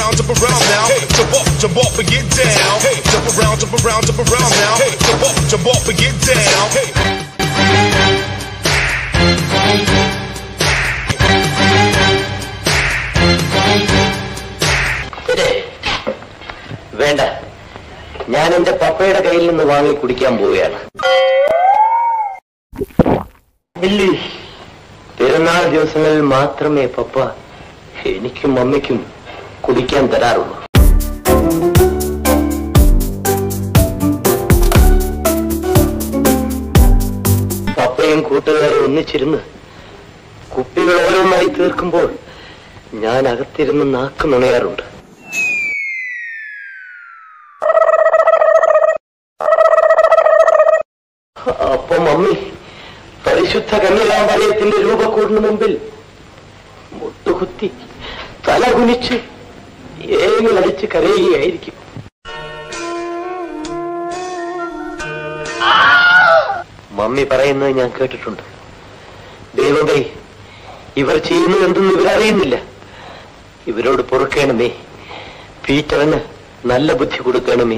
around, jump around now. Jump up, jump up and get down. Jump around, jump around, jump around now. Jump up, jump up and get down. വേണ്ട ഞാൻ എന്റെ പപ്പയുടെ കയ്യിൽ നിന്ന് വാങ്ങി കുടിക്കാൻ പോവുകയാണ് ഇല്ലി പെരുന്നാൾ ദിവസങ്ങളിൽ മാത്രമേ പപ്പ എനിക്കും മമ്മിക്കും കുടിക്കാൻ തരാറുള്ളൂ പപ്പയും കൂട്ടുകാരും ഒന്നിച്ചിരുന്ന് കുപ്പികൾ ഓരോന്നായി തീർക്കുമ്പോൾ ഞാൻ അകത്തിരുന്ന് നാക്ക് നുണയാറുണ്ട് അപ്പൊ മമ്മി പരിശുദ്ധ കന്യകാമലയത്തിന്റെ രൂപക്കൂടിന് മുമ്പിൽ മുട്ടുകുത്തി തല കുനിച്ച് ഏങ്ങിലടിച്ച് കരയുകയായിരിക്കും മമ്മി പറയുന്നത് ഞാൻ കേട്ടിട്ടുണ്ട് ദൈവമേ ഇവർ ചെയ്യുന്നത് എന്തെന്ന് ഇവരറിയുന്നില്ല ഇവരോട് പൊറുക്കണമേ പീറ്ററിന് നല്ല ബുദ്ധി കൊടുക്കണമേ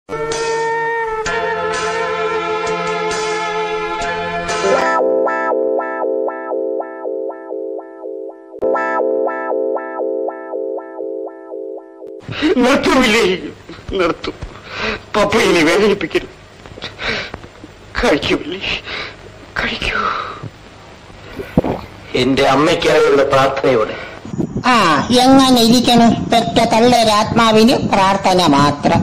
നിർത്തുമില്ലേ നിർത്തും പപ്പ ഇനി വേദനിപ്പിക്കരുത് കഴിക്കുമില്ലേ കഴിക്കൂ എന്റെ അമ്മയ്ക്കായുള്ള പ്രാർത്ഥനയോടെ ആ എങ്ങനെ ഇരിക്കണം പെറ്റ തള്ളേരാത്മാവിന് പ്രാർത്ഥന മാത്രം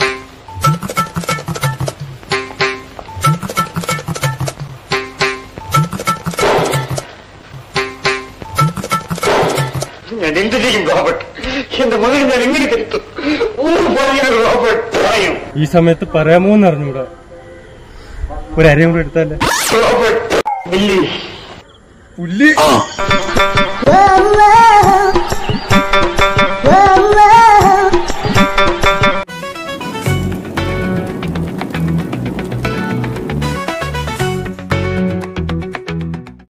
ഞാൻ എന്ത് ചെയ്യും റോബർട്ട് എന്റെ മകൻ ഞാൻ എങ്ങനെ തിരുത്തും ഒന്ന് പറയാൻ റോബർട്ട് പറയൂ ഈ സമയത്ത് പറയാമോ എന്ന് അറിഞ്ഞൂടാ ഒരു അരയും കൂടെ എടുത്താലേ റോബർട്ട് ഇല്ലേ പുല്ല്